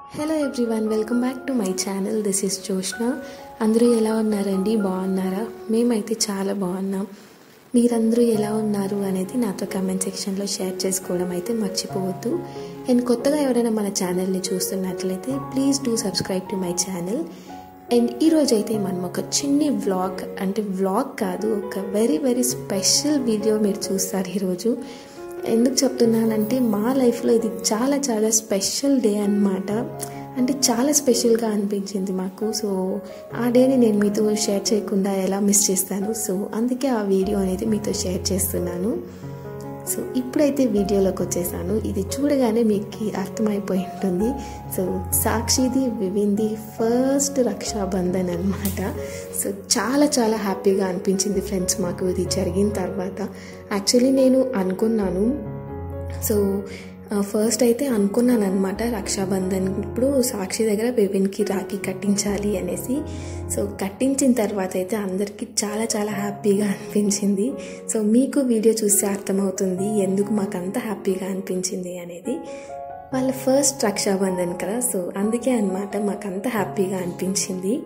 hello everyone welcome back to my channel this is Joshna అందరూ ఎలా ఉన్నారండి బాగున్నారా మేమైతే చాలా బాగున్నాం మీరందరూ ఎలా ఉన్నారు అనేది నాతో కమెంట్ సెక్షన్లో షేర్ చేసుకోవడం అయితే మర్చిపోవద్దు అండ్ కొత్తగా ఎవరైనా మన ఛానల్ని చూస్తున్నట్లయితే please do subscribe to my channel and ఈరోజు అయితే మనం ఒక చిన్ని వ్లాగ్ అంటే వ్లాగ్ కాదు ఒక వెరీ వెరీ స్పెషల్ వీడియో మీరు చూస్తారు ఈరోజు ఎందుకు చెప్తున్నానంటే మా లైఫ్లో ఇది చాలా చాలా స్పెషల్ డే అన్నమాట అంటే చాలా స్పెషల్గా అనిపించింది మాకు సో ఆ డేని నేను మీతో షేర్ చేయకుండా ఎలా మిస్ చేస్తాను సో అందుకే ఆ వీడియో అనేది మీతో షేర్ చేస్తున్నాను సో ఇప్పుడైతే వీడియోలోకి వచ్చేసాను ఇది చూడగానే మీకు అర్థమైపోయి ఉంటుంది సో సాక్షిది వివింది ఫస్ట్ రక్షాబంధన్ అనమాట సో చాలా చాలా హ్యాపీగా అనిపించింది ఫ్రెండ్స్ మాకు ఇది జరిగిన తర్వాత యాక్చువల్లీ నేను అనుకున్నాను సో ఫస్ట్ అయితే అనుకున్నాను అనమాట రక్షాబంధన్ ఇప్పుడు సాక్షి దగ్గర వివిన్కి రాఖీ కట్టించాలి అనేసి సో కట్టించిన తర్వాత అయితే అందరికీ చాలా చాలా హ్యాపీగా అనిపించింది సో మీకు వీడియో చూస్తే అర్థమవుతుంది ఎందుకు మాకు అంత హ్యాపీగా అనిపించింది అనేది వాళ్ళ ఫస్ట్ రక్షాబంధన్ కదా సో అందుకే అనమాట మాకు అంత హ్యాపీగా అనిపించింది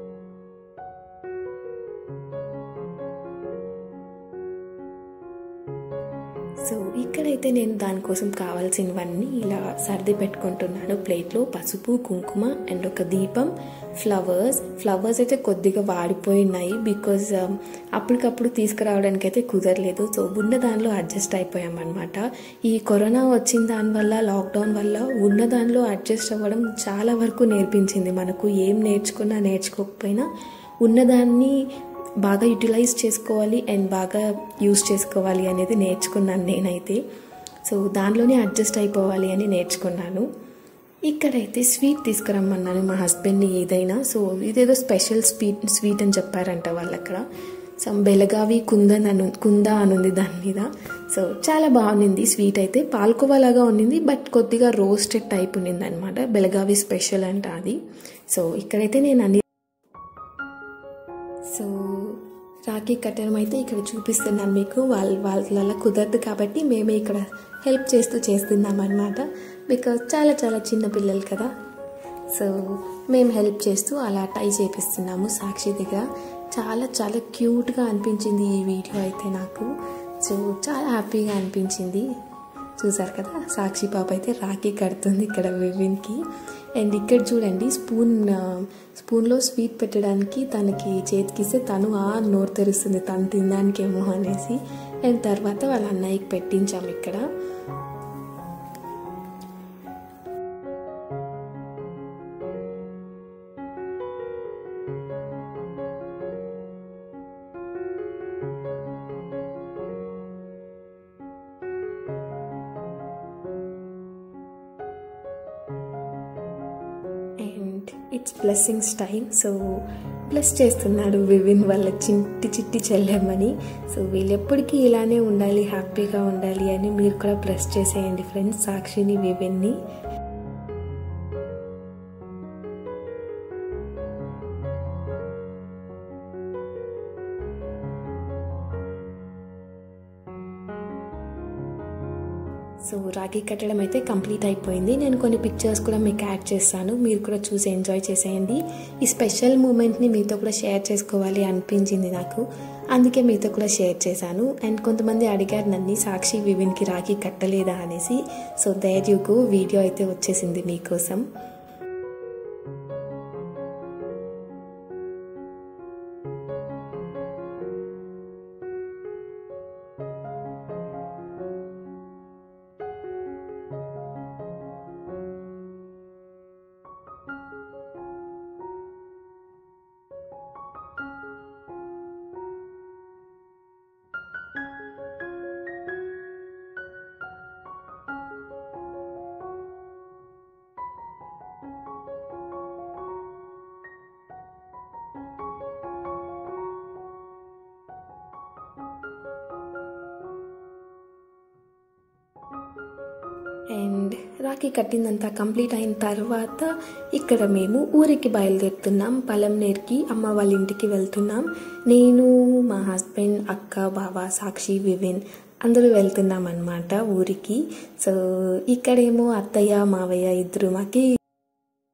సో ఇక్కడైతే నేను దానికోసం కావాల్సినవన్నీ ఇలా సర్ది పెట్టుకుంటున్నాను ప్లేట్లో పసుపు కుంకుమ అండ్ ఒక దీపం ఫ్లవర్స్ ఫ్లవర్స్ అయితే కొద్దిగా వాడిపోయి ఉన్నాయి బికాజ్ అప్పటికప్పుడు తీసుకురావడానికి అయితే కుదరలేదు సో ఉన్న దానిలో అడ్జస్ట్ అయిపోయామన్నమాట ఈ కరోనా వచ్చిన దానివల్ల లాక్డౌన్ వల్ల ఉన్న దానిలో అడ్జస్ట్ అవ్వడం చాలా వరకు నేర్పించింది మనకు ఏం నేర్చుకున్నా నేర్చుకోకపోయినా ఉన్నదాన్ని బాగా యూటిలైజ్ చేసుకోవాలి అండ్ బాగా యూస్ చేసుకోవాలి అనేది నేర్చుకున్నాను నేనైతే సో దానిలోనే అడ్జస్ట్ అయిపోవాలి అని నేర్చుకున్నాను ఇక్కడైతే స్వీట్ తీసుకురమ్మన్నాను మా హస్బెండ్ని ఏదైనా సో ఇదేదో స్పెషల్ స్వీట్ స్వీట్ అని చెప్పారంట వాళ్ళు అక్కడ సమ్ బెలగావి కుందన్ అను కుంద అనుంది దాని మీద సో చాలా బాగుంది స్వీట్ అయితే పాల్కోవా లాగా ఉన్నింది బట్ కొద్దిగా రోస్టెడ్ టైప్ ఉన్నింది అనమాట బెలగావి స్పెషల్ అంట అది సో ఇక్కడైతే నేను అన్ని సో రాఖీ కట్టడం అయితే ఇక్కడ చూపిస్తున్నాను మీకు వాళ్ళ వాళ్ళ కుదరదు కాబట్టి మేమే ఇక్కడ హెల్ప్ చేస్తూ చేస్తున్నాం అనమాట బికాజ్ చాలా చాలా చిన్న పిల్లలు కదా సో మేము హెల్ప్ చేస్తూ అలా టై చేపిస్తున్నాము సాక్షి దగ్గర చాలా చాలా క్యూట్గా అనిపించింది ఈ వీడియో అయితే నాకు సో చాలా హ్యాపీగా అనిపించింది చూసారు కదా సాక్షి పాప అయితే రాఖీ కడుతుంది ఇక్కడ వివిన్కి అండ్ ఇక్కడ చూడండి స్పూన్ స్పూన్లో స్వీట్ పెట్టడానికి తనకి చేతికిస్తే తను ఆ నోరు తెరుస్తుంది తను తినడానికేమో అనేసి అండ్ తర్వాత వాళ్ళ అన్నయ్యకి పెట్టించాము ఇక్కడ and it's blessings time so bless చేస్తున్నాడు వివిన్ వాళ్ళ చిట్టి చిట్టి చెల్లెమ్మని సో వీళ్ళు ఎప్పటికీ ఇలానే ఉండాలి హ్యాపీగా ఉండాలి అని మీరు కూడా బ్లెస్ చేసేయండి ఫ్రెండ్స్ సాక్షిని వివిన్ని సో రాఖీ కట్టడం అయితే కంప్లీట్ అయిపోయింది నేను కొన్ని పిక్చర్స్ కూడా మీకు యాడ్ చేస్తాను మీరు కూడా చూసి ఎంజాయ్ చేసేయండి ఈ స్పెషల్ మూమెంట్ని మీతో కూడా షేర్ చేసుకోవాలి అనిపించింది నాకు అందుకే మీతో కూడా షేర్ చేశాను అండ్ కొంతమంది అడిగారు నన్ను సాక్షి వివిన్కి రాఖీ కట్టలేదా అనేసి సో దేర్ యూకు వీడియో అయితే వచ్చేసింది మీకోసం అండ్ రాఖీ కట్టిందంతా కంప్లీట్ అయిన తర్వాత ఇక్కడ మేము ఊరికి బయలుదేరుతున్నాం పలంనేర్కి అమ్మ వాళ్ళ ఇంటికి వెళ్తున్నాం నేను మా హస్బెండ్ అక్క బావ సాక్షి వివిన్ అందరూ వెళ్తున్నాం అనమాట ఊరికి సో ఇక్కడేమో అత్తయ్య మావయ్య ఇద్దరు మాకి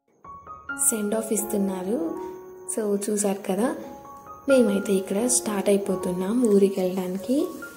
సెండ్ ఆఫ్ ఇస్తున్నారు సో చూసారు కదా మేమైతే ఇక్కడ స్టార్ట్ అయిపోతున్నాం ఊరికి వెళ్ళడానికి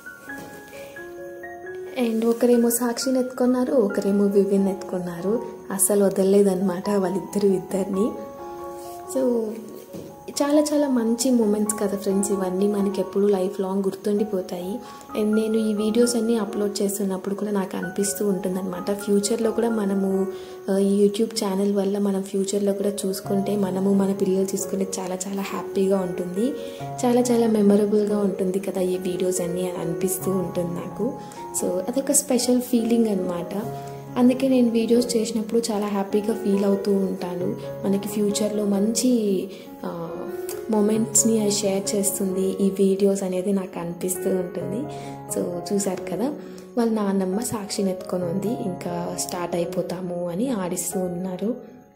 అండ్ ఒకరేమో సాక్షిని ఎత్తుకున్నారు ఒకరేమో వివిన్ ఎత్తుకున్నారు అస్సలు వదలలేదన్నమాట వాళ్ళిద్దరు ఇద్దరిని సో చాలా చాలా మంచి మూమెంట్స్ కదా ఫ్రెండ్స్ ఇవన్నీ మనకి ఎప్పుడు లైఫ్ లాంగ్ గుర్తుండిపోతాయి అండ్ నేను ఈ వీడియోస్ అన్నీ అప్లోడ్ చేస్తున్నప్పుడు కూడా నాకు అనిపిస్తూ ఉంటుందన్నమాట ఫ్యూచర్లో కూడా మనము ఆ, ఈ యూట్యూబ్ ఛానల్ వల్ల మనం ఫ్యూచర్లో కూడా చూసుకుంటే మనము మన పిల్లలు చూసుకుంటే చాలా చాలా హ్యాపీగా ఉంటుంది చాలా చాలా మెమరబుల్గా ఉంటుంది కదా ఈ వీడియోస్ అన్నీ అని అనిపిస్తూ ఉంటుంది నాకు సో అదొక స్పెషల్ ఫీలింగ్ అనమాట అందుకే నేను వీడియోస్ చేసినప్పుడు చాలా హ్యాపీగా ఫీల్ అవుతూ ఉంటాను మనకి ఫ్యూచర్లో మంచి మూమెంట్స్ని షేర్ చేస్తుంది ఈ వీడియోస్ అనేది నాకు అనిపిస్తూ ఉంటుంది సో చూసారు కదా వాళ్ళ నాన్నమ్మ సాక్షిని ఎత్తుకొని ఉంది ఇంకా స్టార్ట్ అయిపోతాము అని ఆడిస్తూ ఉన్నారు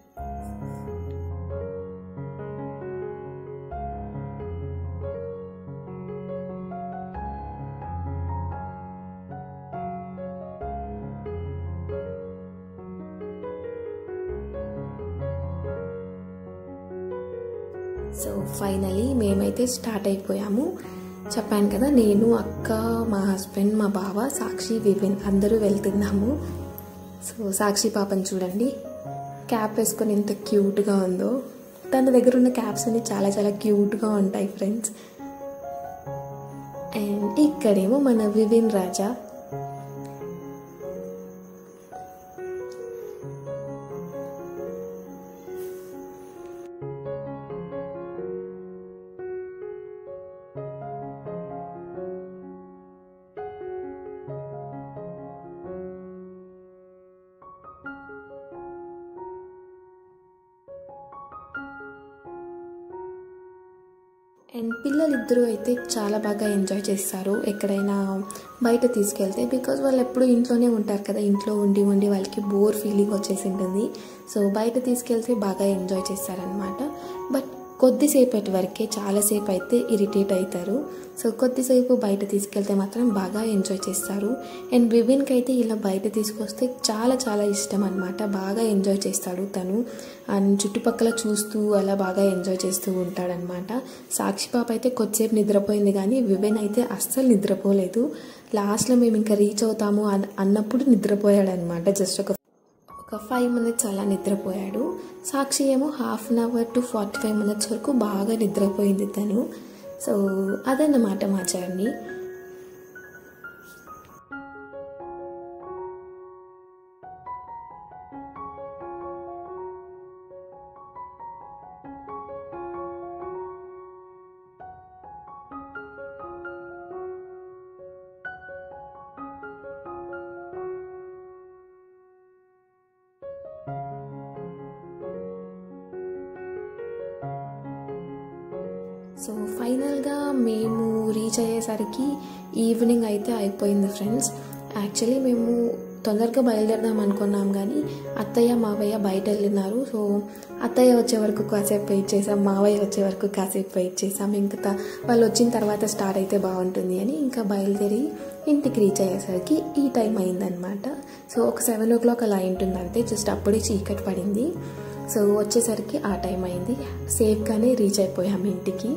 సో ఫైనలీ మేమైతే స్టార్ట్ అయిపోయాము చెప్పాను కదా నేను అక్క మా హస్బెండ్ మా బావ సాక్షి వివిన్ అందరూ వెళ్తున్నాము సో సాక్షి పాపని చూడండి క్యాప్ వేసుకొని ఎంత క్యూట్గా ఉందో తన దగ్గర ఉన్న క్యాప్స్ అన్ని చాలా చాలా క్యూట్గా ఉంటాయి ఫ్రెండ్స్ అండ్ ఇక్కడేమో మన వివిన్ రాజా అండ్ పిల్లలిద్దరూ అయితే చాలా బాగా ఎంజాయ్ చేస్తారు ఎక్కడైనా బయట తీసుకెళ్తే బికాజ్ వాళ్ళు ఎప్పుడు ఇంట్లోనే ఉంటారు కదా ఇంట్లో ఉండి ఉండి వాళ్ళకి బోర్ ఫీలింగ్ వచ్చేసి ఉంటుంది సో బయట తీసుకెళ్తే బాగా ఎంజాయ్ చేస్తారనమాట బట్ కొద్దిసేపటి వరకే చాలాసేపు అయితే ఇరిటేట్ అవుతారు సో కొద్దిసేపు బయట తీసుకెళ్తే మాత్రం బాగా ఎంజాయ్ చేస్తారు అండ్ వివిన్కి అయితే ఇలా బయట తీసుకొస్తే చాలా చాలా ఇష్టం అనమాట బాగా ఎంజాయ్ చేస్తాడు తను అండ్ చుట్టుపక్కల చూస్తూ అలా బాగా ఎంజాయ్ చేస్తూ ఉంటాడనమాట సాక్షి పాప అయితే కొద్దిసేపు నిద్రపోయింది కానీ వివిన్ అయితే అస్సలు నిద్రపోలేదు లాస్ట్లో మేము ఇంకా రీచ్ అవుతాము అన్- అన్నప్పుడు నిద్రపోయాడనమాట జస్ట్ ఒక ఒక ఫైవ్ మినిట్స్ అలా నిద్రపోయాడు సాక్షి ఏమో half an hour to forty five minutes వరకు బాగా నిద్రపోయింది తను సో అదన్నమాట మా జర్నీ సో ఫైనల్గా మేము రీచ్ అయ్యేసరికి ఈవినింగ్ అయితే అయిపోయింది ఫ్రెండ్స్ యాక్చువల్లీ మేము తొందరగా బయలుదేరదాం అనుకున్నాం కానీ అత్తయ్య మావయ్య బయట వెళ్ళినారు సో అత్తయ్య వచ్చే వరకు కాసేపు వెయిట్ చేసాం మావయ్య వచ్చే వరకు కాసేపు వెయిట్ చేసాం ఇంకా త- వాళ్ళు వచ్చిన తర్వాత స్టార్ట్ అయితే బాగుంటుంది అని ఇంకా బయలుదేరి ఇంటికి రీచ్ అయ్యేసరికి ఈ టైం అయిందనమాట సో ఒక సెవెన్ ఓ క్లాక్ అలా ఉంటుంది అంతే జస్ట్ అప్పుడే చీకటి పడింది సో వచ్చేసరికి ఆ టైం అయింది సేఫ్గానే రీచ్ అయిపోయాం ఇంటికి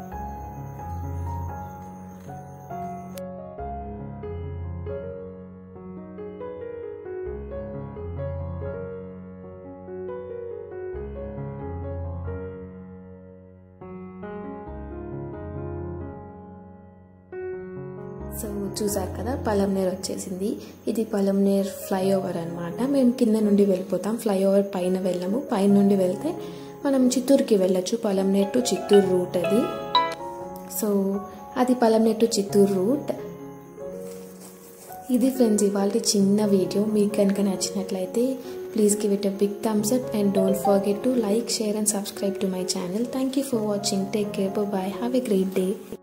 సో చూసారు కదా పలంనేర్ వచ్చేసింది ఇది పలంనేర్ ఫ్లైఓవర్ అనమాట మేము కింద నుండి వెళ్ళిపోతాం ఫ్లైఓవర్ పైన వెళ్ళము పైన నుండి వెళ్తే మనం చిత్తూరుకి వెళ్ళొచ్చు పలంనేర్ టు చిత్తూరు రూట్ అది సో అది పలంనేర్ టు చిత్తూరు రూట్ ఇది ఫ్రెండ్స్ ఇవాళ చిన్న వీడియో మీకు కనుక నచ్చినట్లయితే please give it a big thumbs up and don't forget to like share and subscribe to my channel thank you for watching take care bye have a great day